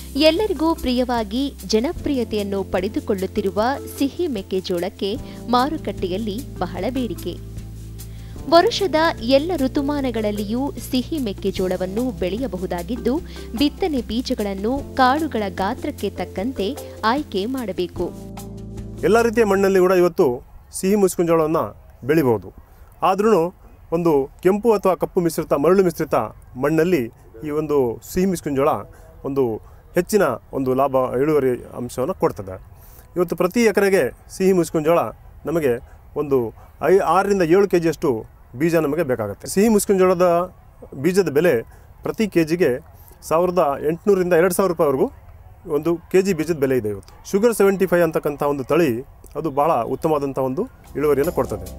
ಎಲ್ಲರಿಗೂ ಪ್ರಿಯವಾಗಿ ಜನಪ್ರಿಯತೆಯನ್ನು ಪಡೆದುಕೊಳ್ಳುತ್ತಿರುವ ಸಿಹಿ ಮೆಕ್ಕೆಜೋಳಕ್ಕೆ ಮಾರುಕಟ್ಟೆಯಲ್ಲಿ ಬಹಳ ಬೇಡಿಕೆ ವರ್ಷದ ಎಲ್ಲ ಋತುಮಾನಗಳಲ್ಲಿಯೂ ಸಿಹಿ ಮೆಕ್ಕೆಜೋಳವನ್ನು ಬೆಳೆಯಬಹುದಾಗಿದ್ದು ಬಿತ್ತನೆ ಬೀಜಗಳನ್ನು ಕಾಳುಗಳ ಗಾತ್ರಕ್ಕೆ ತಕ್ಕಂತೆ ಆಯ್ಕೆ ಮಾಡಬೇಕು ಎಲ್ಲ ರೀತಿಯ ಮಣ್ಣಲ್ಲಿ ಕೂಡ ಇವತ್ತು ಸಿಹಿ ಮುಸ್ಕಿನ ಬೆಳಿಬೋದು ಆದ್ರೂ ಒಂದು ಕೆಂಪು ಅಥವಾ ಕಪ್ಪು ಮಿಶ್ರಿತ ಮರಳು ಮಿಶ್ರಿತ ಮಣ್ಣಲ್ಲಿ ಈ ಒಂದು ಸಿಹಿ ಮುಸ್ಕಿನ ಜೋಳ ಒಂದು ಹೆಚ್ಚಿನ ಒಂದು ಲಾಭ ಇಳುವರಿ ಅಂಶವನ್ನು ಕೊಡ್ತದೆ ಇವತ್ತು ಪ್ರತಿ ಎಕರೆಗೆ ಸಿಹಿ ಮುಸ್ಕಿನ ಜೋಳ ನಮಗೆ ಒಂದು ಐ ಆರರಿಂದ ಏಳು ಕೆ ಜಿಯಷ್ಟು ಬೀಜ ನಮಗೆ ಬೇಕಾಗುತ್ತೆ ಸಿಹಿ ಮುಸ್ಕಿನ ಜೋಳದ ಬೀಜದ ಬೆಲೆ ಪ್ರತಿ ಕೆ ಜಿಗೆ ಸಾವಿರದ ಎಂಟುನೂರಿಂದ ಎರಡು ಸಾವಿರ ರೂಪಾಯಿವರೆಗೂ ಒಂದು ಕೆ ಜಿ ಬೀಜದ ಬೆಲೆ ಇದೆ ಇವತ್ತು ಶುಗರ್ ಸೆವೆಂಟಿ ಫೈವ್ ಅಂತಕ್ಕಂಥ ಒಂದು ತಳಿ ಅದು ಭಾಳ ಉತ್ತಮವಾದಂಥ ಒಂದು ಇಳುವರಿಯನ್ನು ಕೊಡ್ತದೆ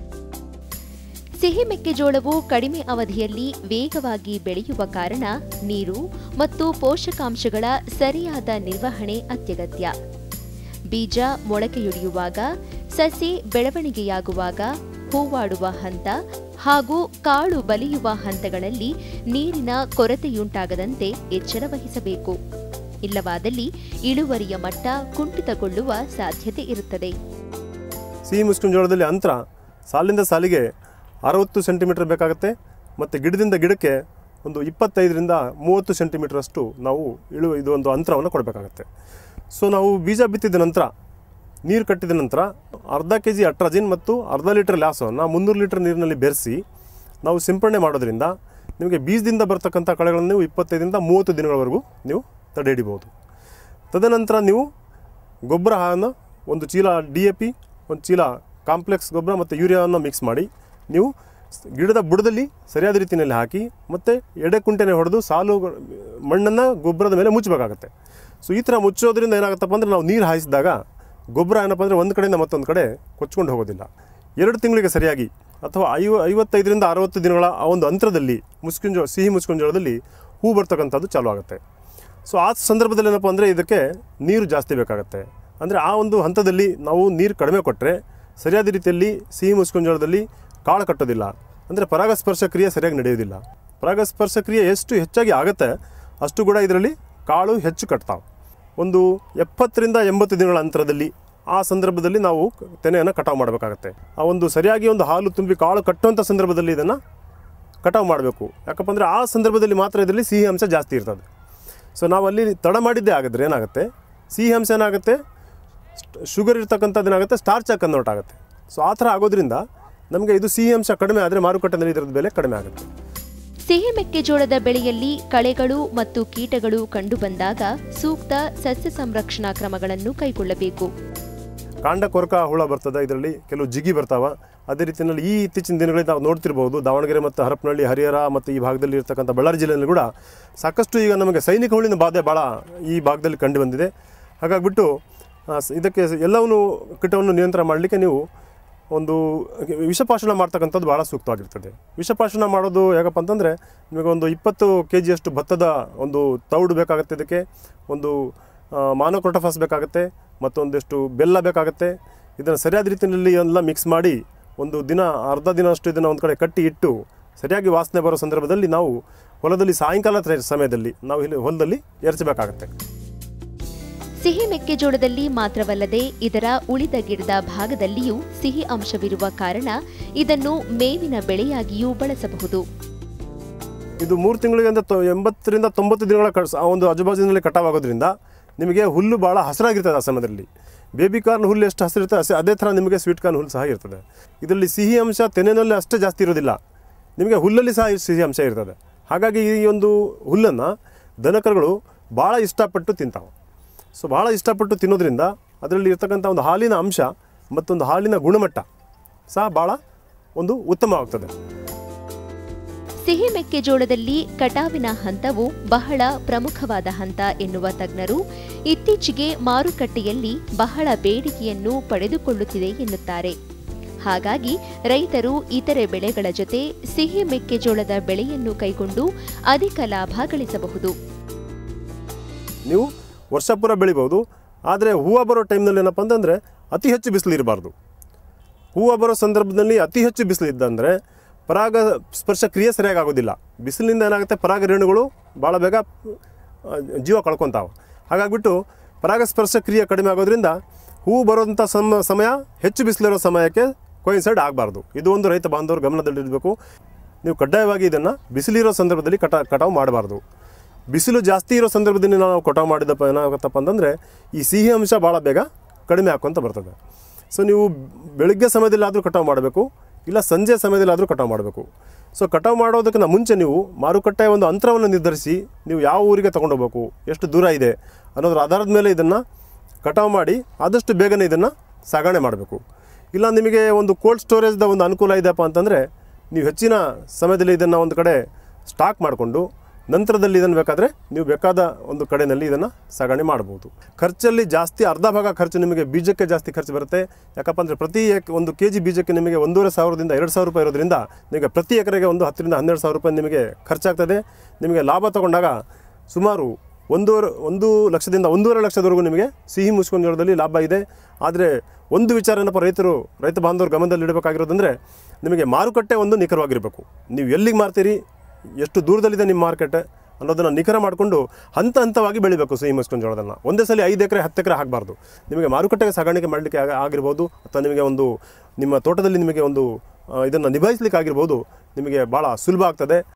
ಸಿಹಿ ಮೆಕ್ಕೆಜೋಳವು ಕಡಿಮೆ ಅವಧಿಯಲ್ಲಿ ವೇಗವಾಗಿ ಬೆಳೆಯುವ ಕಾರಣ ನೀರು ಮತ್ತು ಪೋಷಕಾಂಶಗಳ ಸರಿಯಾದ ನಿರ್ವಹಣೆ ಅತ್ಯಗತ್ಯ ಬೀಜ ಮೊಳಕೆಯೊಡೆಯುವಾಗ ಸಸಿ ಬೆಳವಣಿಗೆಯಾಗುವಾಗ ಹೂವಾಡುವ ಹಂತ ಹಾಗೂ ಕಾಳು ಬಲಿಯುವ ಹಂತಗಳಲ್ಲಿ ನೀರಿನ ಕೊರತೆಯುಂಟಾಗದಂತೆ ಎಚ್ಚರ ವಹಿಸಬೇಕು ಇಲ್ಲವಾದಲ್ಲಿ ಇಳುವರಿಯ ಮಟ್ಟ ಕುಂಠಿತಗೊಳ್ಳುವ ಸಾಧ್ಯತೆ ಇರುತ್ತದೆ ಸಿಹಿ ಮುಸ್ಕಿನ ಜೋಳದಲ್ಲಿ ಅಂತರ ಸಾಲಿಂದ ಸಾಲಿಗೆ ಅರವತ್ತು ಸೆಂಟಿಮೀಟರ್ ಬೇಕಾಗುತ್ತೆ ಮತ್ತು ಗಿಡದಿಂದ ಗಿಡಕ್ಕೆ ಒಂದು ಇಪ್ಪತ್ತೈದರಿಂದ ಮೂವತ್ತು ಸೆಂಟಿಮೀಟ್ರಷ್ಟು ನಾವು ಇಳು ಇದು ಒಂದು ಅಂತರವನ್ನು ಕೊಡಬೇಕಾಗತ್ತೆ ಸೊ ನಾವು ಬೀಜ ಬಿತ್ತಿದ ನಂತರ ನೀರು ಕಟ್ಟಿದ ನಂತರ ಅರ್ಧ ಕೆ ಜಿ ಅಟ್ರಾಜಿನ್ ಮತ್ತು ಅರ್ಧ ಲೀಟರ್ ಲ್ಯಾಸವನ್ನು ಮುನ್ನೂರು ಲೀಟರ್ ನೀರಿನಲ್ಲಿ ಬೆರೆಸಿ ನಾವು ಸಿಂಪಡಣೆ ಮಾಡೋದ್ರಿಂದ ನಿಮಗೆ ಬೀಜದಿಂದ ಬರ್ತಕ್ಕಂಥ ಕಳೆಗಳನ್ನು ನೀವು ಇಪ್ಪತ್ತೈದರಿಂದ ಮೂವತ್ತು ದಿನಗಳವರೆಗೂ ನೀವು ತಡೆ ಹಿಡಿಬೋದು ತದನಂತರ ನೀವು ಗೊಬ್ಬರ ಹಾನ ಒಂದು ಚೀಲ ಡಿ ಎ ಪಿ ಒಂದು ಚೀಲ ಕಾಂಪ್ಲೆಕ್ಸ್ ಗೊಬ್ಬರ ಮತ್ತು ಯೂರಿಯಾವನ್ನು ಮಿಕ್ಸ್ ಮಾಡಿ ನೀವು ಸ್- ಗಿಡದ ಬುಡದಲ್ಲಿ ಸರಿಯಾದ ರೀತಿಯಲ್ಲಿ ಹಾಕಿ ಮತ್ತು ಎಡೆ ಕುಂಟೆನೆ ಹೊಡೆದು ಸಾಲು ಮಣ್ಣನ್ನು ಗೊಬ್ಬರದ ಮೇಲೆ ಮುಚ್ಚಬೇಕಾಗತ್ತೆ ಸೊ ಈ ಥರ ಮುಚ್ಚೋದ್ರಿಂದ ಏನಾಗುತ್ತಪ್ಪ ಅಂದರೆ ನಾವು ನೀರು ಹಾಯಿಸಿದಾಗ ಗೊಬ್ಬರ ಏನಪ್ಪ ಅಂದರೆ ಒಂದು ಕಡೆಯಿಂದ ಮತ್ತೊಂದು ಕಡೆ ಕೊಚ್ಕೊಂಡು ಹೋಗೋದಿಲ್ಲ ಎರಡು ತಿಂಗಳಿಗೆ ಸರಿಯಾಗಿ ಅಥವಾ ಐವ ಐವತ್ತೈದರಿಂದ ಅರವತ್ತು ದಿನಗಳ ಆ ಒಂದು ಅಂತರದಲ್ಲಿ ಮುಸ್ಕಿನ ಜೋಳ ಸಿಹಿ ಮುಸ್ಕಿನ ಜೋಳದಲ್ಲಿ ಹೂ ಬರ್ತಕ್ಕಂಥದ್ದು ಚಾಲೂ ಆಗುತ್ತೆ ಸೊ ಆ ಸಂದರ್ಭದಲ್ಲಿ ಏನಪ್ಪ ಅಂದರೆ ಇದಕ್ಕೆ ನೀರು ಜಾಸ್ತಿ ಬೇಕಾಗುತ್ತೆ ಅಂದರೆ ಆ ಒಂದು ಹಂತದಲ್ಲಿ ನಾವು ನೀರು ಕಡಿಮೆ ಕೊಟ್ಟರೆ ಸರಿಯಾದ ರೀತಿಯಲ್ಲಿ ಸಿಹಿ ಮುಸ್ಕಿನ ಜೋಳದಲ್ಲಿ ಕಾಳು ಕಟ್ಟೋದಿಲ್ಲ ಅಂದರೆ ಪರಾಗಸ್ಪರ್ಶ ಕ್ರಿಯೆ ಸರಿಯಾಗಿ ನಡೆಯೋದಿಲ್ಲ ಪರಾಗಸ್ಪರ್ಶ ಕ್ರಿಯೆ ಎಷ್ಟು ಹೆಚ್ಚಾಗಿ ಆಗುತ್ತೆ ಅಷ್ಟು ಕೂಡ ಇದರಲ್ಲಿ ಕಾಳು ಹೆಚ್ಚು ಕಟ್ತಾವೆ ಒಂದು ಎಪ್ಪತ್ತರಿಂದ ಎಂಬತ್ತು ದಿನಗಳ ಅಂತರದಲ್ಲಿ ಆ ಸಂದರ್ಭದಲ್ಲಿ ನಾವು ತೆನೆಯನ್ನು ಕಟಾವು ಮಾಡಬೇಕಾಗತ್ತೆ ಆ ಒಂದು ಸರಿಯಾಗಿ ಒಂದು ಹಾಲು ತುಂಬಿ ಕಾಳು ಕಟ್ಟುವಂಥ ಸಂದರ್ಭದಲ್ಲಿ ಇದನ್ನು ಕಟಾವು ಮಾಡಬೇಕು ಯಾಕಪ್ಪ ಅಂದರೆ ಆ ಸಂದರ್ಭದಲ್ಲಿ ಮಾತ್ರ ಇದರಲ್ಲಿ ಸಿಹಿ ಅಂಶ ಜಾಸ್ತಿ ಇರ್ತದೆ ಸೊ ನಾವು ಅಲ್ಲಿ ತಡ ಮಾಡಿದ್ದೇ ಆಗಿದ್ರೆ ಏನಾಗುತ್ತೆ ಸಿಹಿ ಅಂಶ ಏನಾಗುತ್ತೆ ಸ್ಟ್- ಶುಗರ್ ಇರ್ತಕ್ಕಂಥದ್ದು ಏನಾಗುತ್ತೆ ಸ್ಟಾರ್ಚಾಗಿ ಕನ್ವರ್ಟ್ ಆಗುತ್ತೆ ಸೊ ಆ ಥರ ಆಗೋದ್ರಿಂದ ನಮಗೆ ಇದು ಸಿಹಿ ಅಂಶ ಕಡಿಮೆ ಆದರೆ ಮಾರುಕಟ್ಟೆಯಲ್ಲಿ ಇದರದ ಬೆಲೆ ಕಡಿಮೆ ಆಗುತ್ತೆ ಸಿಹಿ ಮೆಕ್ಕೆಜೋಳದ ಬೆಳೆಯಲ್ಲಿ ಕಳೆಗಳು ಮತ್ತು ಕೀಟಗಳು ಕಂಡುಬಂದಾಗ ಸೂಕ್ತ ಸಸ್ಯ ಸಂರಕ್ಷಣಾ ಕ್ರಮಗಳನ್ನು ಕೈಗೊಳ್ಳಬೇಕು ಕಾಂಡ ಕೊರಕ ಹುಳ ಬರ್ತದೆ ಇದರಲ್ಲಿ ಕೆಲವು ಜಿಗಿ ಬರ್ತಾವ ಅದೇ ರೀತಿಯಲ್ಲಿ ಈ ಇತ್ತೀಚಿನ ದಿನಗಳಲ್ಲಿ ನಾವು ನೋಡ್ತಿರ್ಬೋದು ದಾವಣಗೆರೆ ಮತ್ತು ಹರಪನಹಳ್ಳಿ ಹರಿಹರ ಮತ್ತು ಈ ಭಾಗದಲ್ಲಿ ಇರ್ತಕ್ಕಂಥ ಬಳ್ಳಾರಿ ಜಿಲ್ಲೆಯಲ್ಲಿ ಕೂಡ ಸಾಕಷ್ಟು ಈಗ ನಮಗೆ ಸೈನಿಕ ಹುಳಿನ ಬಾಧೆ ಭಾಳ ಈ ಭಾಗದಲ್ಲಿ ಕಂಡು ಬಂದಿದೆ ಹಾಗಾಗ್ಬಿಟ್ಟು ಆ, ಸ- ಇದಕ್ಕೆ ಎಲ್ಲವನ್ನು ಕೀಟವನ್ನು ನಿಯಂತ್ರಣ ಮಾಡಲಿಕ್ಕೆ ನೀವು ಒಂದು ವಿಷಪಾಶನ ಮಾಡ್ತಕ್ಕಂಥದ್ದು ಭಾಳ ಸೂಕ್ತವಾಗಿರ್ತದೆ ವಿಷಪಾಶನ ಮಾಡೋದು ಹೇಗಪ್ಪ ಅಂತಂದರೆ ನಿಮಗೆ ಒಂದು ಇಪ್ಪತ್ತು ಕೆ ಜಿಯಷ್ಟು ಭತ್ತದ ಒಂದು ತೌಡು ಬೇಕಾಗುತ್ತೆ ಇದಕ್ಕೆ ಒಂದು ಮಾನೋಕ್ರೋಟಫಾಸ್ ಬೇಕಾಗುತ್ತೆ ಮತ್ತೊಂದಿಷ್ಟು ಬೆಲ್ಲ ಬೇಕಾಗುತ್ತೆ ಇದನ್ನು ಸರಿಯಾದ ರೀತಿಯಲ್ಲಿ ಎಲ್ಲ ಮಿಕ್ಸ್ ಮಾಡಿ ಒಂದು ದಿನ ಅರ್ಧ ದಿನ ಅಷ್ಟು ಇದನ್ನು ಒಂದು ಕಡೆ ಕಟ್ಟಿ ಇಟ್ಟು ಸರಿಯಾಗಿ ವಾಸನೆ ಬರೋ ಸಂದರ್ಭದಲ್ಲಿ ನಾವು ಹೊಲದಲ್ಲಿ ಸಾಯಂಕಾಲ ತ- ಸಮಯದಲ್ಲಿ ನಾವು ಇಲ್ಲಿ ಹೊಲದಲ್ಲಿ ಎರಚಬೇಕಾಗತ್ತೆ ಸಿಹಿ ಮೆಕ್ಕೆಜೋಳದಲ್ಲಿ ಮಾತ್ರವಲ್ಲದೆ ಇದರ ಉಳಿದ ಗಿಡದ ಭಾಗದಲ್ಲಿಯೂ ಸಿಹಿ ಅಂಶವಿರುವ ಕಾರಣ ಇದನ್ನು ಮೇವಿನ ಬೆಳೆಯಾಗಿಯೂ ಬಳಸಬಹುದು ಇದು ಮೂರು ತಿಂಗಳಿಗೆ ಅಂದರೆ ತೊ ಎಂಬತ್ತರಿಂದ ತೊಂಬತ್ತು ದಿನಗಳ ಕಳ್ಸ ಆ ಒಂದು ಆಜುಬಾಜಿನಲ್ಲಿ ಕಟಾವಾಗೋದ್ರಿಂದ ನಿಮಗೆ ಹುಲ್ಲು ಭಾಳ ಹಸಿರಾಗಿರ್ತದೆ ಆ ಸಮಯದಲ್ಲಿ ಬೇಬಿ ಕಾರ್ನ್ ಹುಲ್ಲು ಎಷ್ಟು ಹಸಿರಿರುತ್ತೆ ಅಷ್ಟೇ ಅದೇ ಥರ ನಿಮಗೆ ಸ್ವೀಟ್ ಕಾರ್ನ್ ಹುಲ್ಲು ಸಹ ಇರ್ತದೆ ಇದರಲ್ಲಿ ಸಿಹಿ ಅಂಶ ತೆನೆನಲ್ಲಿ ಅಷ್ಟೇ ಜಾಸ್ತಿ ಇರೋದಿಲ್ಲ ನಿಮಗೆ ಹುಲ್ಲಲ್ಲಿ ಸಹ ಸಿಹಿ ಅಂಶ ಇರ್ತದೆ ಹಾಗಾಗಿ ಈ ಒಂದು ಹುಲ್ಲನ್ನು ದನಕರುಗಳು ಭಾಳ ಇಷ್ಟಪಟ್ಟು ತಿಂತಾವೆ ಸೊ ಭಾಳ ಇಷ್ಟಪಟ್ಟು ತಿನ್ನೋದ್ರಿಂದ ಅದರಲ್ಲಿ ಇರ್ತಕ್ಕಂಥ ಒಂದು ಹಾಲಿನ ಅಂಶ ಮತ್ತೊಂದು ಹಾಲಿನ ಗುಣಮಟ್ಟ ಸಹ ಭಾಳ ಒಂದು ಉತ್ತಮವಾಗ್ತದೆ ಸಿಹಿ ಮೆಕ್ಕೆಜೋಳದಲ್ಲಿ ಕಟಾವಿನ ಹಂತವು ಬಹಳ ಪ್ರಮುಖವಾದ ಹಂತ ಎನ್ನುವ ತಜ್ಞರು ಇತ್ತೀಚೆಗೆ ಮಾರುಕಟ್ಟೆಯಲ್ಲಿ ಬಹಳ ಬೇಡಿಕೆಯನ್ನು ಪಡೆದುಕೊಳ್ಳುತ್ತಿದೆ ಎನ್ನುತ್ತಾರೆ ಹಾಗಾಗಿ ರೈತರು ಇತರೆ ಬೆಳೆಗಳ ಜೊತೆ ಸಿಹಿ ಮೆಕ್ಕೆಜೋಳದ ಬೆಳೆಯನ್ನು ಕೈಗೊಂಡು ಅಧಿಕ ಲಾಭ ಗಳಿಸಬಹುದು ನೀವು ವರ್ಷ ಪೂರ ಬೆಳಿಬೋದು ಆದರೆ ಹೂವು ಬರೋ ಟೈಮ್ನಲ್ಲಿ ಏನಪ್ಪ ಅಂತಂದರೆ ಅತಿ ಹೆಚ್ಚು ಬಿಸಿಲು ಇರಬಾರ್ದು ಹೂವು ಬರೋ ಸಂದರ್ಭದಲ್ಲಿ ಅತಿ ಹೆಚ್ಚು ಬಿಸಿಲು ಇದ್ದಂದರೆ ಪರಾಗ ಸ್ಪರ್ಶ ಕ್ರಿಯೆ ಸರಿಯಾಗಿ ಆಗೋದಿಲ್ಲ ಬಿಸಿಲಿನಿಂದ ಏನಾಗುತ್ತೆ ಪರಾಗ ರೇಣುಗಳು ಭಾಳ ಬೇಗ ಆ, ಜೀವ ಕಳ್ಕೊತಾವೆ ಹಾಗಾಗ್ಬಿಟ್ಟು ಪರಾಗಸ್ಪರ್ಶ ಕ್ರಿಯೆ ಕಡಿಮೆ ಆಗೋದ್ರಿಂದ ಹೂ ಬರೋಂಥ ಸಮ ಸಮಯ ಹೆಚ್ಚು ಬಿಸಿಲಿರೋ ಸಮಯಕ್ಕೆ ಕೊಯಿನ್ಸೈಡ್ ಆಗಬಾರ್ದು ಇದು ಒಂದು ರೈತ ಬಾಂಧವರು ಗಮನದಲ್ಲಿಡಬೇಕು ನೀವು ಕಡ್ಡಾಯವಾಗಿ ಇದನ್ನು ಬಿಸಿಲಿರೋ ಸಂದರ್ಭದಲ್ಲಿ ಕಟ ಕಟಾವು ಮಾಡಬಾರ್ದು ಬಿಸಿಲು ಜಾಸ್ತಿ ಇರೋ ಸಂದರ್ಭದಲ್ಲಿ ನಾವು ಕಟಾವು ಮಾಡಿದಪ್ಪ ಏನಾಗುತ್ತಪ್ಪ ಅಂತಂದರೆ ಈ ಸಿಹಿ ಅಂಶ ಭಾಳ ಬೇಗ ಕಡಿಮೆ ಹಾಕ್ಕೊಂತ ಬರ್ತದೆ ಸೊ ನೀವು ಬೆಳಗ್ಗೆ ಸಮಯದಲ್ಲಾದರೂ ಕಟಾವು ಮಾಡಬೇಕು ಇಲ್ಲ ಸಂಜೆ ಸಮಯದಲ್ಲಾದರೂ ಕಟಾವು ಮಾಡಬೇಕು ಸೊ ಕಟಾವು ಮಾಡೋದಕ್ಕಿಂತ ಮುಂಚೆ ನೀವು ಮಾರುಕಟ್ಟೆಯ ಒಂದು ಅಂತರವನ್ನು ನಿರ್ಧರಿಸಿ ನೀವು ಯಾವ ಊರಿಗೆ ತೊಗೊಂಡೋಗ್ಬೇಕು ಎಷ್ಟು ದೂರ ಇದೆ ಅನ್ನೋದ್ರ ಆಧಾರದ ಮೇಲೆ ಇದನ್ನು ಕಟಾವು ಮಾಡಿ ಆದಷ್ಟು ಬೇಗನೆ ಇದನ್ನು ಸಾಗಣೆ ಮಾಡಬೇಕು ಇಲ್ಲ ನಿಮಗೆ ಒಂದು ಕೋಲ್ಡ್ ಸ್ಟೋರೇಜ್ದ ಒಂದು ಅನುಕೂಲ ಇದೆಯಪ್ಪ ಅಂತಂದರೆ ನೀವು ಹೆಚ್ಚಿನ ಸಮಯದಲ್ಲಿ ಇದನ್ನು ಒಂದು ಕಡೆ ಸ್ಟಾಕ್ ಮಾಡಿಕೊಂಡು ನಂತರದಲ್ಲಿ ಇದನ್ನು ಬೇಕಾದರೆ ನೀವು ಬೇಕಾದ ಒಂದು ಕಡೆಯಲ್ಲಿ ಇದನ್ನು ಸಾಗಣೆ ಮಾಡ್ಬೋದು ಖರ್ಚಲ್ಲಿ ಜಾಸ್ತಿ ಅರ್ಧ ಭಾಗ ಖರ್ಚು ನಿಮಗೆ ಬೀಜಕ್ಕೆ ಜಾಸ್ತಿ ಖರ್ಚು ಬರುತ್ತೆ ಯಾಕಪ್ಪ ಅಂದರೆ ಪ್ರತಿ ಎಕ್ ಒಂದು ಕೆ ಜಿ ಬೀಜಕ್ಕೆ ನಿಮಗೆ ಒಂದೂವರೆ ಸಾವಿರದಿಂದ ಎರಡು ಸಾವಿರ ರೂಪಾಯಿ ಇರೋದ್ರಿಂದ ನಿಮಗೆ ಪ್ರತಿ ಎಕರೆಗೆ ಒಂದು ಹತ್ತರಿಂದ ಹನ್ನೆರಡು ಸಾವಿರ ರೂಪಾಯಿ ನಿಮಗೆ ಖರ್ಚಾಗ್ತದೆ ನಿಮಗೆ ಲಾಭ ತಗೊಂಡಾಗ ಸುಮಾರು ಒಂದೂವರೆ ಒಂದು ಲಕ್ಷದಿಂದ ಒಂದೂವರೆ ಲಕ್ಷದವರೆಗೂ ನಿಮಗೆ ಸಿಹಿ ಮುಸ್ಕೊಂಡು ಜೋಳದಲ್ಲಿ ಲಾಭ ಇದೆ ಆದರೆ ಒಂದು ವಿಚಾರ ಏನಪ್ಪ ರೈತರು ರೈತ ಬಾಂಧವರು ಗಮನದಲ್ಲಿ ಇಡಬೇಕಾಗಿರೋದಂದರೆ ನಿಮಗೆ ಮಾರುಕಟ್ಟೆ ಒಂದು ನಿಖರವಾಗಿರಬೇಕು ನೀವು ಎಲ್ಲಿಗೆ ಮಾರ್ತೀರಿ ಎಷ್ಟು ದೂರದಲ್ಲಿದೆ ನಿಮ್ಮ ಮಾರ್ಕೆಟ್ ಅನ್ನೋದನ್ನು ನಿಖರ ಮಾಡಿಕೊಂಡು ಹಂತ ಹಂತವಾಗಿ ಬೆಳಿಬೇಕು ಸಿಹಿ ಮುಸ್ಕೊಂಡು ಜೋಳದನ್ನು ಒಂದೇ ಸಲ ಐದು ಎಕರೆ ಹತ್ತು ಎಕರೆ ಹಾಕಬಾರ್ದು ನಿಮಗೆ ಮಾರುಕಟ್ಟೆಗೆ ಸಾಗಾಣಿಕೆ ಮಾಡಲಿಕ್ಕೆ ಆಗ ಆಗಿರ್ಬೋದು ಅಥವಾ ನಿಮಗೆ ಒಂದು ನಿಮ್ಮ ತೋಟದಲ್ಲಿ ನಿಮಗೆ ಒಂದು ಇದನ್ನು ನಿಭಾಯಿಸಲಿಕ್ಕೆ ಆಗಿರ್ಬೋದು ನಿಮಗೆ ಭಾಳ ಸುಲಭ ಆಗ್ತದೆ